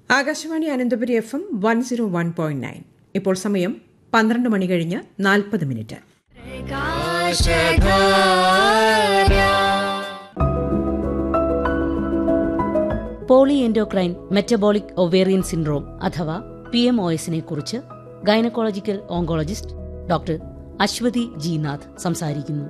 Akashvani Ananthapuri F M one zero one point nine ഇപ്പോൾ സമയം പന്ത്രണ്ട് മണി കഴിഞ്ഞ് നാൽപ്പത് minute poly endocrine metabolic ovarian syndrome അഥവാ പി എം ഒ എസിനെ കുറിച്ച് gynaecological oncologist doctor Aswathi G Nath സംസാരിക്കുന്നു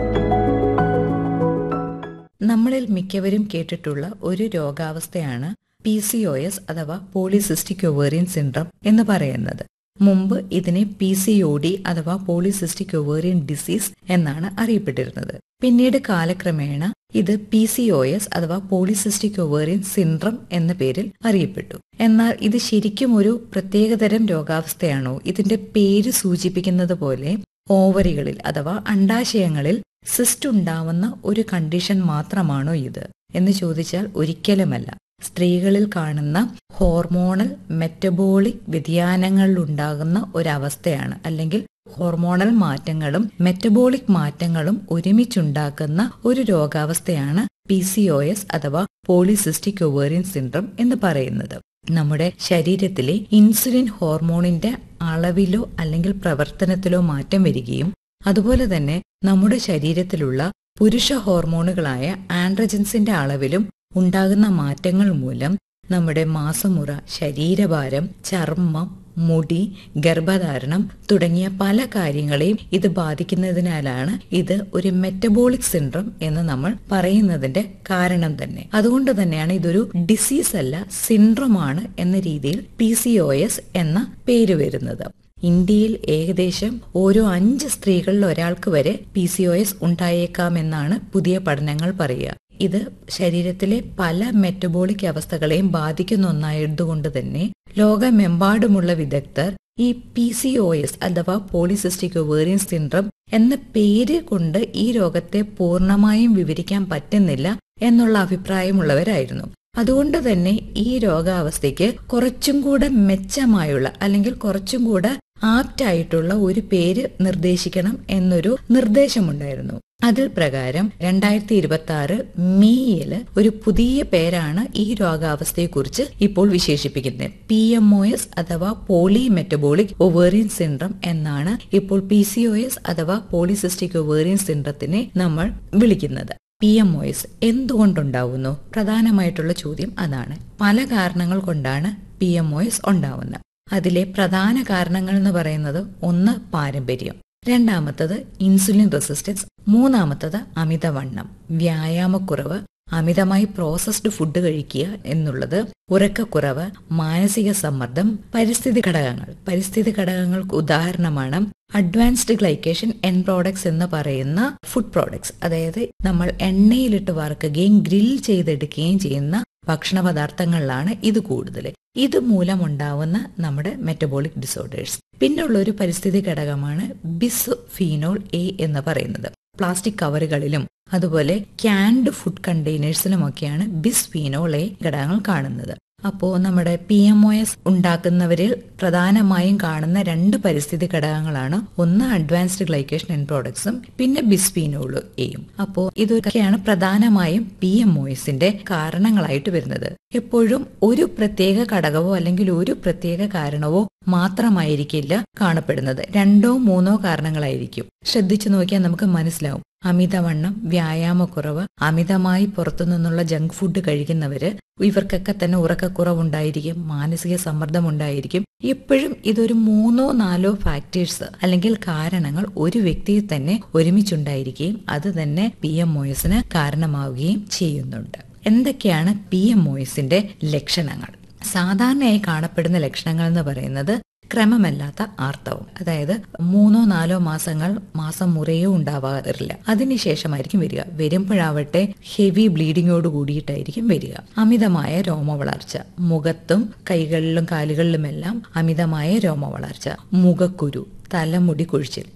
നമ്മളിൽ മിക്കവരും കേട്ടിട്ടുള്ള ഒരു രോഗാവസ്ഥയാണ് പി സി ഒ എസ് അഥവാ പോളിസിസ്റ്റിക് ഒവേറിയൻ സിൻഡ്രം എന്ന് പറയുന്നത് മുമ്പ് ഇതിനെ പി സി ഒ ഡി അഥവാ പോളിസിസ്റ്റിക് ഒവേറിയൻ ഡിസീസ് എന്നാണ് അറിയപ്പെട്ടിരുന്നത് പിന്നീട് കാലക്രമേണ ഇത് പി സി ഒ എസ് അഥവാ പോളിസിസ്റ്റിക് ഒവേറിയൻ സിൻഡ്രം എന്ന പേരിൽ അറിയപ്പെട്ടു എന്നാൽ ഇത് ശരിക്കും ഒരു പ്രത്യേകതരം രോഗാവസ്ഥയാണോ ഇതിന്റെ പേര് സൂചിപ്പിക്കുന്നത് പോലെ ഓവറികളിൽ അഥവാ അണ്ടാശയങ്ങളിൽ സിസ്റ്റ് ഉണ്ടാവുന്ന ഒരു കണ്ടീഷൻ മാത്രമാണോ ഇത് എന്ന് ചോദിച്ചാൽ ഒരിക്കലുമല്ല സ്ത്രീകളിൽ കാണുന്ന ഹോർമോണൽ മെറ്റബോളിക് വ്യതിയാനങ്ങളിലുണ്ടാകുന്ന ഒരവസ്ഥയാണ് അല്ലെങ്കിൽ ഹോർമോണൽ മാറ്റങ്ങളും മെറ്റബോളിക് മാറ്റങ്ങളും ഒരുമിച്ചുണ്ടാക്കുന്ന ഒരു രോഗാവസ്ഥയാണ് പി സി ഒ എസ് അഥവാ പോളിസിസ്റ്റിക് ഒവേറിയൻ സിൻഡ്രം എന്ന് പറയുന്നത് നമ്മുടെ ശരീരത്തിലെ ഇൻസുലിൻ ഹോർമോണിന്റെ അളവിലോ അല്ലെങ്കിൽ പ്രവർത്തനത്തിലോ മാറ്റം വരികയും അതുപോലെ തന്നെ നമ്മുടെ ശരീരത്തിലുള്ള പുരുഷ ഹോർമോണുകളായ ആൻഡ്രജൻസിന്റെ അളവിലും ഉണ്ടാകുന്ന മാറ്റങ്ങൾ മൂലം നമ്മുടെ മാസമുറ ശരീരഭാരം ചർമ്മം മുടി ഗർഭധാരണം തുടങ്ങിയ പല കാര്യങ്ങളെയും ഇത് ബാധിക്കുന്നതിനാലാണ് ഇത് ഒരു മെറ്റബോളിക് സിൻഡ്രം എന്ന് നമ്മൾ പറയുന്നതിന്റെ കാരണം തന്നെ അതുകൊണ്ട് തന്നെയാണ് ഇതൊരു ഡിസീസ് അല്ല സിൻഡ്രോമാണ് എന്ന രീതിയിൽ പി എന്ന പേര് വരുന്നത് ഇന്ത്യയിൽ ഏകദേശം ഓരോ അഞ്ച് സ്ത്രീകളിൽ ഒരാൾക്ക് വരെ പി സി ഒ എസ് ഉണ്ടായേക്കാമെന്നാണ് പുതിയ പഠനങ്ങൾ പറയുക ഇത് ശരീരത്തിലെ പല മെറ്റബോളിക് അവസ്ഥകളെയും ബാധിക്കുന്ന ഒന്നായതുകൊണ്ട് തന്നെ ലോകമെമ്പാടുമുള്ള വിദഗ്ധർ ഈ പി സി ഒ എസ് അഥവാ പോളിസിസ്റ്റിക് ഒവേറിയൻ സിൻഡ്രം എന്ന പേര് കൊണ്ട് ഈ രോഗത്തെ പൂർണ്ണമായും വിവരിക്കാൻ പറ്റുന്നില്ല എന്നുള്ള അഭിപ്രായമുള്ളവരായിരുന്നു അതുകൊണ്ട് തന്നെ ഈ രോഗാവസ്ഥയ്ക്ക് കുറച്ചും കൂടെ മെച്ചമായുള്ള അല്ലെങ്കിൽ കുറച്ചും കൂടെ ആപ്റ്റ് ആയിട്ടുള്ള ഒരു പേര് നിർദ്ദേശിക്കണം എന്നൊരു നിർദ്ദേശമുണ്ടായിരുന്നു അതിൽ പ്രകാരം രണ്ടായിരത്തി ഇരുപത്തി ആറ് മെയ്യില് ഒരു പുതിയ പേരാണ് ഈ രോഗാവസ്ഥയെക്കുറിച്ച് ഇപ്പോൾ വിശേഷിപ്പിക്കുന്നത് പി എം ഒ എസ് അഥവാ പോളി മെറ്റബോളിക് ഒവേറിയൻ സിൻഡ്രം എന്നാണ് ഇപ്പോൾ പി സി ഒ എസ് അഥവാ പോളിസിസ്റ്റിക് ഒവേറിയൻ സിൻഡ്രത്തിനെ നമ്മൾ വിളിക്കുന്നത് പി എം ഒ എസ് എന്തുകൊണ്ടുണ്ടാവുന്നു പ്രധാനമായിട്ടുള്ള ചോദ്യം അതാണ് പല കാരണങ്ങൾ കൊണ്ടാണ് പി എം ഒ എസ് ഉണ്ടാവുന്നത് അതിലെ പ്രധാന കാരണങ്ങൾ എന്ന് പറയുന്നത് ഒന്ന് പാരമ്പര്യം രണ്ടാമത്തത് ഇൻസുലിൻ റെസിസ്റ്റൻസ് മൂന്നാമത്തത് അമിതവണ്ണം വ്യായാമക്കുറവ് അമിതമായി പ്രോസസ്ഡ് ഫുഡ് കഴിക്കുക എന്നുള്ളത് ഉറക്കക്കുറവ് മാനസിക സമ്മർദ്ദം പരിസ്ഥിതി ഘടകങ്ങൾ പരിസ്ഥിതി ഭരണങ്ങൾക്ക് ഉദാഹരണമാണ് അഡ്വാൻസ്ഡ് ഗ്ലൈക്കേഷൻ എൻ പ്രോഡക്ട്സ് എന്ന് പറയുന്ന ഫുഡ് പ്രോഡക്ട്സ് അതായത് നമ്മൾ എണ്ണയിലിട്ട് വറുക്കുകയും ഗ്രിൽ ചെയ്തെടുക്കുകയും ചെയ്യുന്ന ഭക്ഷണ പദാർത്ഥങ്ങളിലാണ് ഇത് കൂടുതൽ ഇത് മൂലമുണ്ടാവുന്ന നമ്മുടെ മെറ്റബോളിക് ഡിസോർഡേഴ്സ് പിന്നുള്ള ഒരു പരിസ്ഥിതി ഘടകമാണ് ബിസ് ഫീനോൾ എ എന്ന് പറയുന്നത് പ്ലാസ്റ്റിക് കവറുകളിലും അതുപോലെ ക്യാൻഡ് ഫുഡ് കണ്ടെയ്നേഴ്സിലുമൊക്കെയാണ് ബിസ് ഫീനോൾ എ ഘടകങ്ങൾ കാണുന്നത് അപ്പോൾ നമ്മുടെ പി എം ഒ എസ് ഉണ്ടാക്കുന്നവരിൽ പ്രധാനമായും കാണുന്ന രണ്ട് പരിസ്ഥിതി ഘടകങ്ങളാണ് ഒന്ന് അഡ്വാൻസ്ഡ് ഗ്ലൈക്കേഷൻ എൻ പ്രോഡക്ട്സും പിന്നെ ബിസ്ഫീനോള് എയും അപ്പോൾ ഇതൊക്കെയാണ് പ്രധാനമായും പി എം ഒ എസിന്റെ കാരണങ്ങളായിട്ട് വരുന്നത് എപ്പോഴും ഒരു പ്രത്യേക ഘടകമോ അല്ലെങ്കിൽ ഒരു പ്രത്യേക കാരണമോ മാത്രമായിരിക്കില്ല കാണപ്പെടുന്നത് രണ്ടോ മൂന്നോ കാരണങ്ങളായിരിക്കും ശ്രദ്ധിച്ചു നോക്കിയാൽ നമുക്ക് മനസ്സിലാവും അമിതവണ്ണം വ്യായാമക്കുറവ് അമിതമായി പുറത്തു നിന്നുള്ള ജങ്ക് ഫുഡ് കഴിക്കുന്നവര് ഇവർക്കൊക്കെ തന്നെ ഉറക്കക്കുറവുണ്ടായിരിക്കും മാനസിക സമ്മർദ്ദം ഉണ്ടായിരിക്കും എപ്പോഴും ഇതൊരു മൂന്നോ നാലോ ഫാക്ടേഴ്സ് അല്ലെങ്കിൽ കാരണങ്ങൾ ഒരു വ്യക്തിയിൽ തന്നെ ഒരുമിച്ചുണ്ടായിരിക്കുകയും അത് തന്നെ പി എം ഒ എസിന് കാരണമാവുകയും ചെയ്യുന്നുണ്ട് എന്തൊക്കെയാണ് പി എം ഒ എസിന്റെ ലക്ഷണങ്ങൾ സാധാരണയായി കാണപ്പെടുന്ന ലക്ഷണങ്ങൾ എന്ന് പറയുന്നത് ക്രമമല്ലാത്ത ആർത്തവം അതായത് മൂന്നോ നാലോ മാസങ്ങൾ മാസം മുറയോ ഉണ്ടാവാറില്ല അതിനുശേഷമായിരിക്കും വരിക വരുമ്പോഴാവട്ടെ ഹെവി ബ്ലീഡിങ്ങോട് കൂടിയിട്ടായിരിക്കും വരിക അമിതമായ രോമവളർച്ച മുഖത്തും കൈകളിലും കാലുകളിലുമെല്ലാം അമിതമായ രോമവളർച്ച മുഖക്കുരു തലമുടി കൊഴിച്ചിൽ